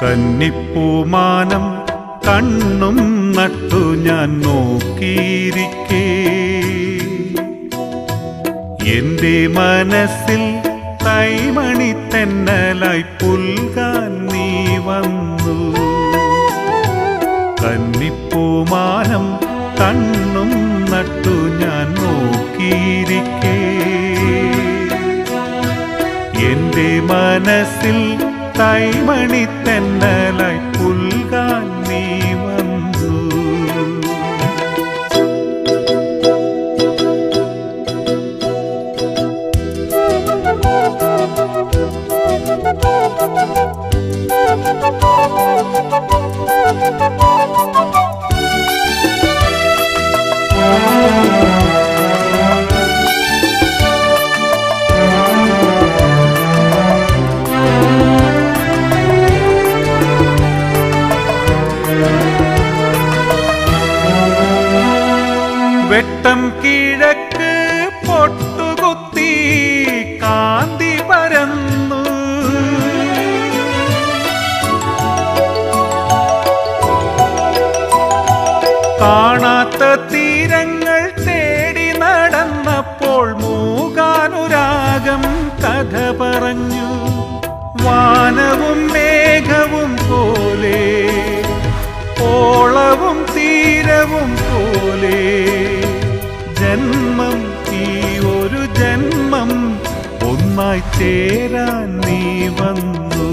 കന്നിപ്പൂമാനം കണ്ണും നട്ടു ഞാൻ നോക്കിയിരിക്കേ എന്റെ മനസ്സിൽ തൈമണി തെന്നലായി പുൽകാൻ നീ വന്നു കന്നിപ്പൂമാനം കണ്ണും നട്ടു ഞാൻ നോക്കിയിരിക്കേ എന്റെ മനസ്സിൽ തൈമണി തെന്നലായി പുൽകാൻ നീ വന്നു വെട്ടം കിഴക്ക് പൊട്ടുകുത്തി കാന്തി പരന്നു കാണാത്ത തീരങ്ങൾ തേടി നടന്നപ്പോൾ മൂകാനുരാഗം കഥ പറഞ്ഞു വാനവും മേഘവും പോലെ ഓളവും തീരവും പോലെ ജന്മം ഈ ഒരു ജന്മം ഒന്നായി ചേരാൻ നീ വന്നു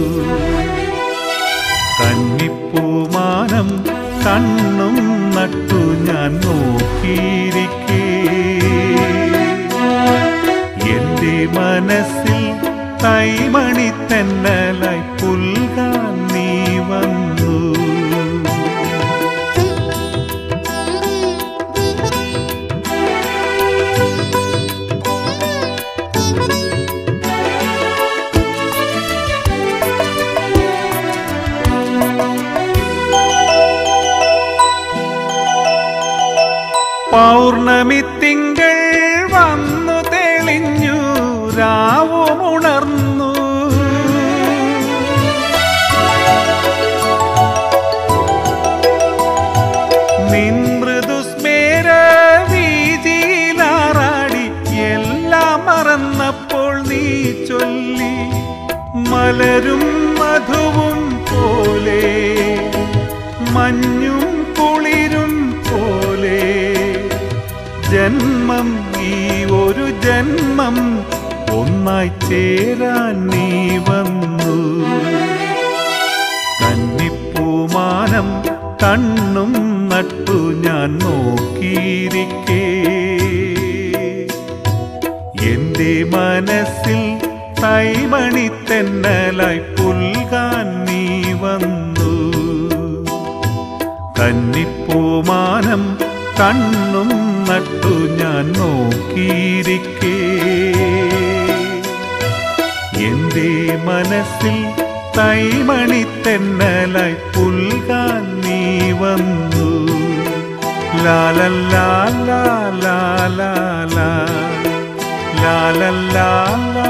കന്നിപ്പൂമാനം കണ്ണും നട്ടു ഞാൻ നോക്കിയിരിക്കേ എന്റെ മനസ്സിൽ തൈമണി തെന്നലായി പുൽകാൻ നീ വന്നു പൗർണമി തിങ്കൾ വന്നു തെളിഞ്ഞു രാവുമുണർന്നു നിൻ മൃദുസ്മേര വീതിയിലാറാടി എല്ലാം മറന്നപ്പോൾ നീ ചൊല്ലി മലരും മധുവും പോലെ മഞ്ഞും കുളിരും പോലെ ജന്മം ഈ ഒരു ജന്മം ഒന്നായി ചേരാൻ നീ വന്നു കന്നിപ്പൂമാനം കണ്ണും നട്ടു ഞാൻ നോക്കിയിരിക്കേ എന്റെ മനസ്സിൽ തൈമണി തെന്നലായി പുൽകാൻ നീ വന്നു കന്നിപ്പൂമാനം കണ്ണും നട്ടു ഞാൻ നോക്കിയിരിക്കേ എന്റെ മനസ്സിൽ തൈമണി തെന്നലായി പുൽകാൻ നീ വന്നു ലാലല്ലാ ലാ ലാ ലാ ലാലല്ലാ ലാ